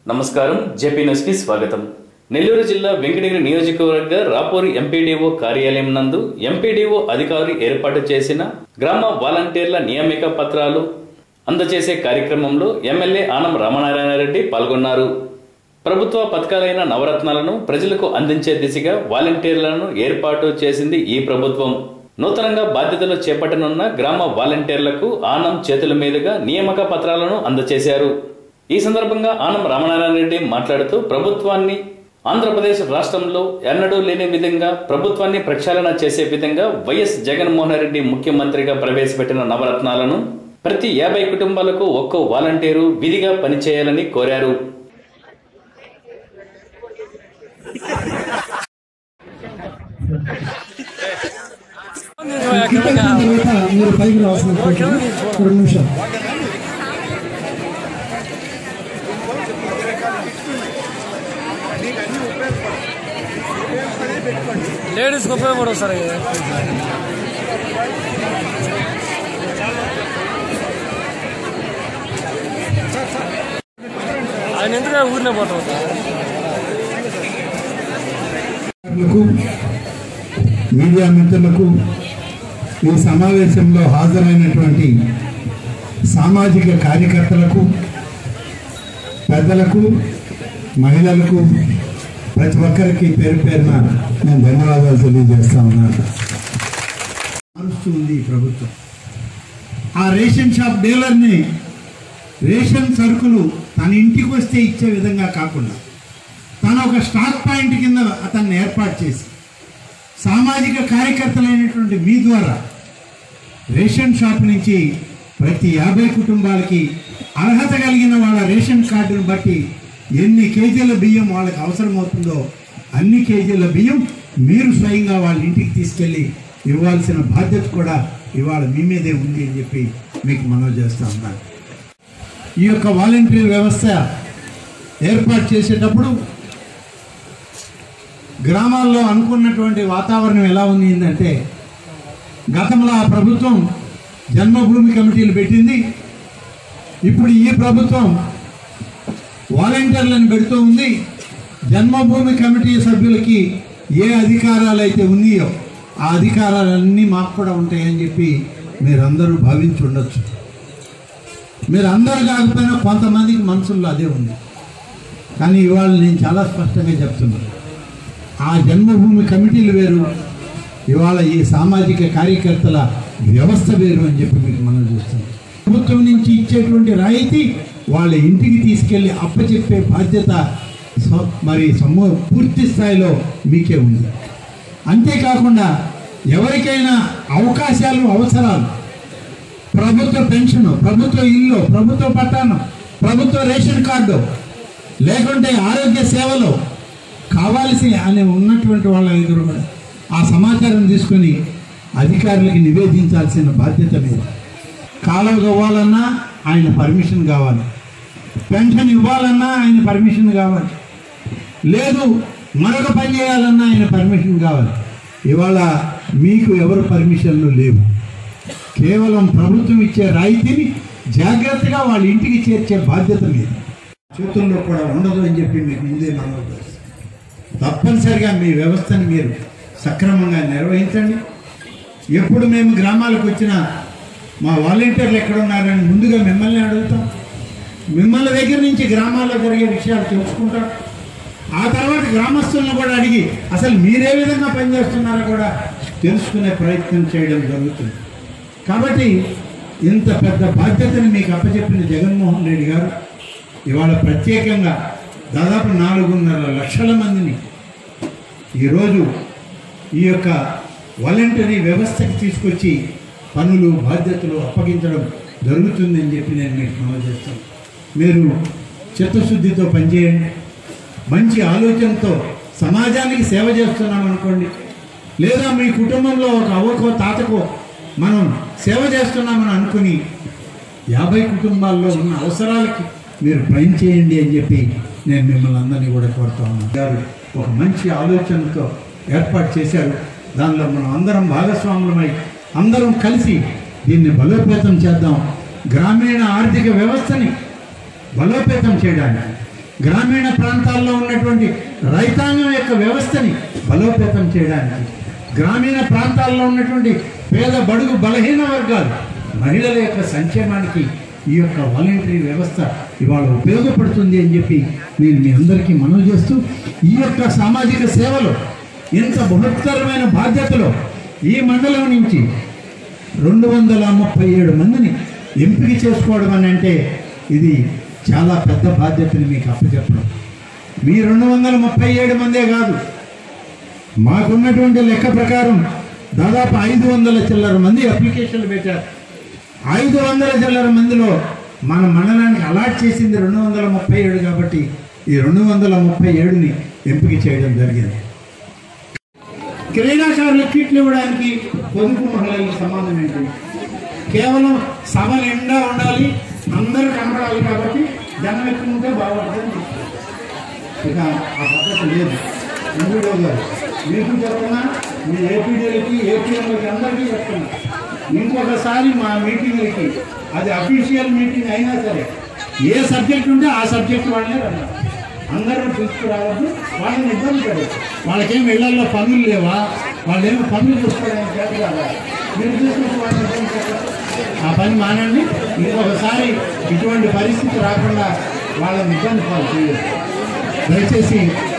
నమస్కారం జేపీ న్యూస్కి స్వాగతం నెల్లూరు జిల్లా వెంకటగిరి నియోజకవర్గ రాపూరి ఎంపీడీఓ కార్యాలయం నందు ఎంపీడీఓ అధికారి ఏర్పాటు చేసిన గ్రామ వాలంటీర్ల నియామక పత్రాలు అందజేసే కార్యక్రమంలో ఎమ్మెల్యే ఆనం రామనారాయణ రెడ్డి పాల్గొన్నారు ప్రభుత్వ పథకాలైన నవరత్నాలను ప్రజలకు అందించే దిశగా వాలంటీర్లను ఏర్పాటు చేసింది ఈ ప్రభుత్వం నూతనంగా బాధ్యతలు చేపట్టనున్న గ్రామ వాలంటీర్లకు ఆనం చేతుల మీదుగా నియామక పత్రాలను అందజేశారు ఈ సందర్భంగా ఆనం రామనారాయణ రెడ్డి మాట్లాడుతూ ప్రభుత్వాన్ని ఆంధ్రప్రదేశ్ రాష్ట్రంలో ఎన్నడూ లేని విధంగా ప్రభుత్వాన్ని ప్రక్షాళన చేసే విధంగా వైఎస్ జగన్మోహన్ రెడ్డి ముఖ్యమంత్రిగా ప్రవేశపెట్టిన నవరత్నాలను ప్రతి యాభై కుటుంబాలకు ఒక్కో వాలంటీరు విధిగా పనిచేయాలని కోరారు కింద తర్వాత మీరు పైకి రావాల్సిన రెండు నిమిషాలు లేడీస్కి ఉపయోగపడవు సార్ ఇది ఆయన ఎందుకు ఊరినే పోతాం సార్ మిత్రులకు, మీడియా మిత్రులకు ఈ సమావేశంలో హాజరైనటువంటి సామాజిక కార్యకర్తలకు పెద్దలకు మహిళలకు ప్రతి ఒక్కరికి పేరు పేరున నేను ధన్యవాదాలు తెలియజేస్తా ఉన్నాను మారుస్తుంది ఈ ప్రభుత్వం ఆ రేషన్ షాప్ డీలర్ని రేషన్ సరుకులు తన ఇంటికి వస్తే ఇచ్చే విధంగా కాకుండా తను ఒక స్టాక్ పాయింట్ కింద అతన్ని ఏర్పాటు చేసి సామాజిక కార్యకర్తలైనటువంటి మీ ద్వారా రేషన్ షాప్ నుంచి ప్రతి యాభై కుటుంబాలకి అర్హత కలిగిన వాళ్ళ రేషన్ కార్డును బట్టి ఎన్ని కేజీల బియ్యం వాళ్ళకి అవసరమవుతుందో అన్ని కేజీల బియ్యం మీరు స్వయంగా వాళ్ళ ఇంటికి తీసుకెళ్ళి ఇవ్వాల్సిన బాధ్యత కూడా ఇవాళ మీ మీదే ఉంది అని చెప్పి మీకు మనవి చేస్తా ఉన్నాను ఈ యొక్క వాలంటీర్ వ్యవస్థ ఏర్పాటు చేసేటప్పుడు గ్రామాల్లో అనుకున్నటువంటి వాతావరణం ఎలా ఉంది అంటే గతంలో ఆ ప్రభుత్వం జన్మభూమి కమిటీలు పెట్టింది ఇప్పుడు ఈ ప్రభుత్వం వాలంటీర్లను పెడుతూ ఉంది జన్మభూమి కమిటీ సభ్యులకి ఏ అధికారాలు అయితే ఉన్నాయో ఆ అధికారాలన్నీ మాకు కూడా ఉంటాయని చెప్పి మీరందరూ భావించి ఉండొచ్చు మీరు అందరు కాకపోయినా కొంతమందికి మనసుల్లో అదే ఉంది కానీ ఇవాళ నేను చాలా స్పష్టంగా చెప్తున్నాను ఆ జన్మభూమి కమిటీలు వేరు ఇవాళ ఈ సామాజిక కార్యకర్తల వ్యవస్థ వేరు అని చెప్పి మీకు మనం చూస్తున్నాం ప్రభుత్వం నుంచి ఇచ్చేటువంటి రాయితీ వాళ్ళ ఇంటికి తీసుకెళ్ళి అప్పచెప్పే బాధ్యత స- మరి సమూ పూర్తి స్థాయిలో మీకే ఉంది అంతేకాకుండా ఎవరికైనా అవకాశాలు అవసరాలు ప్రభుత్వ పెన్షన్ ప్రభుత్వ ఇల్లు ప్రభుత్వ పట్టానం ప్రభుత్వ రేషన్ కార్డు లేకుంటే ఆరోగ్య సేవలు కావాల్సి అని ఉన్నటువంటి వాళ్ళ ఎదురు కూడా ఆ సమాచారం తీసుకొని అధికారులకి నివేదించాల్సిన బాధ్యత మీద కాలువ ఇవ్వాలన్నా ఆయన పర్మిషన్ కావాలి పెన్షన్ ఇవ్వాలన్నా ఆయన పర్మిషన్ కావాలి లేదు మరొక పని చేయాలన్నా ఆయన పర్మిషన్ కావాలి ఇవాళ మీకు ఎవరు పర్మిషన్లు లేవు కేవలం ప్రభుత్వం ఇచ్చే రాయితీని జాగ్రత్తగా వాళ్ళ ఇంటికి చేర్చే బాధ్యత మీద చేతుల్లో కూడా ఉండదు అని చెప్పి మీకు ముందే మనం తప్పనిసరిగా మీ వ్యవస్థని మీరు సక్రమంగా నిర్వహించండి ఎప్పుడు మేము గ్రామాలకు వచ్చినా మా వాలంటీర్లు ఎక్కడ ఉన్నారని ముందుగా మిమ్మల్ని అడుగుతాం మిమ్మల్ని దగ్గర నుంచి గ్రామాల్లో జరిగే విషయాలు తెలుసుకుంటాం ఆ తర్వాత గ్రామస్తులను కూడా అడిగి అసలు మీరే విధంగా పనిచేస్తున్నారో కూడా తెలుసుకునే ప్రయత్నం చేయడం జరుగుతుంది కాబట్టి ఇంత పెద్ద బాధ్యతని మీకు అప్పచెప్పిన జగన్మోహన్ రెడ్డి గారు ఇవాళ ప్రత్యేకంగా దాదాపు నాలుగున్నర లక్షల మందిని ఈరోజు ఈ యొక్క వాలంటరీ వ్యవస్థకి తీసుకొచ్చి పనులు బాధ్యతలు అప్పగించడం జరుగుతుందని చెప్పి నేను మీకు మనవి చేస్తాను మీరు చిత్తశుద్ధితో పనిచేయండి మంచి ఆలోచనతో సమాజానికి సేవ చేస్తున్నాం అనుకోండి లేదా మీ కుటుంబంలో ఒక అవ్వకో తాతకో మనం సేవ చేస్తున్నామని అనుకుని యాభై కుటుంబాల్లో ఉన్న అవసరాలకి మీరు పని చేయండి అని చెప్పి నేను మిమ్మల్ని అందరినీ కూడా కోరుతా ఉన్నాను గారు ఒక మంచి ఆలోచనతో ఏర్పాటు చేశారు దానిలో మనం అందరం భాగస్వాములమై అందరం కలిసి దీన్ని బలోపేతం చేద్దాం గ్రామీణ ఆర్థిక వ్యవస్థని బలోపేతం చేయడానికి గ్రామీణ ప్రాంతాల్లో ఉన్నటువంటి రైతాంగం యొక్క వ్యవస్థని బలోపేతం చేయడానికి గ్రామీణ ప్రాంతాల్లో ఉన్నటువంటి పేద బడుగు బలహీన వర్గాలు మహిళల యొక్క సంక్షేమానికి ఈ యొక్క వాలంటరీ వ్యవస్థ ఇవాళ ఉపయోగపడుతుంది అని చెప్పి నేను మీ అందరికీ మనవి చేస్తూ ఈ యొక్క సామాజిక సేవలో ఇంత బృహత్తరమైన బాధ్యతలో ఈ మండలం నుంచి రెండు వందల ముప్పై ఏడు మందిని ఎంపిక చేసుకోవడం అని అంటే ఇది చాలా పెద్ద బాధ్యతని మీకు అప్పచెప్పడం మీ రెండు వందల ముప్పై ఏడు మందే కాదు మాకున్నటువంటి లెక్క ప్రకారం దాదాపు ఐదు వందల చిల్లర మంది అప్లికేషన్లు పెట్టారు ఐదు వందల చిల్లర మందిలో మన మండలానికి అలాట్ చేసింది రెండు వందల ముప్పై ఏడు కాబట్టి ఈ రెండు వందల ముప్పై ఏడుని ఎంపిక చేయడం జరిగింది క్రీడాకారులకు కిట్లు ఇవ్వడానికి పొదుపు మహిళలకు సంబంధం ఏంటి కేవలం సభ నిండా ఉండాలి అందరూ కనపడాలి కాబట్టి జనం ఎక్కువ ఉంటే బాగుంటుంది ఇక ఆ పద్ధతి లేదు ఎందుకు గారు మీకు చెప్తున్నా మీ ఏపీడీలకి ఏపీఎంలకి అందరికీ చెప్తున్నా ఇంకొకసారి మా మీటింగ్లకి అది అఫీషియల్ మీటింగ్ అయినా సరే ఏ సబ్జెక్ట్ ఉంటే ఆ సబ్జెక్ట్ వాళ్ళే రండి అందరూ తీసుకురావద్దు వాళ్ళని ఇబ్బంది పడదు వాళ్ళకేం ఇళ్లలో పనులు లేవా వాళ్ళు ఏమో పనులు చూసుకోవడానికి చేత కాదా మీరు చూసుకుంటే వాళ్ళని ఇబ్బంది పెట్టదు. ఆ పని మానండి ఇంకొకసారి ఇటువంటి పరిస్థితి రాకుండా వాళ్ళని ఇబ్బంది పాలు చేయదు దయచేసి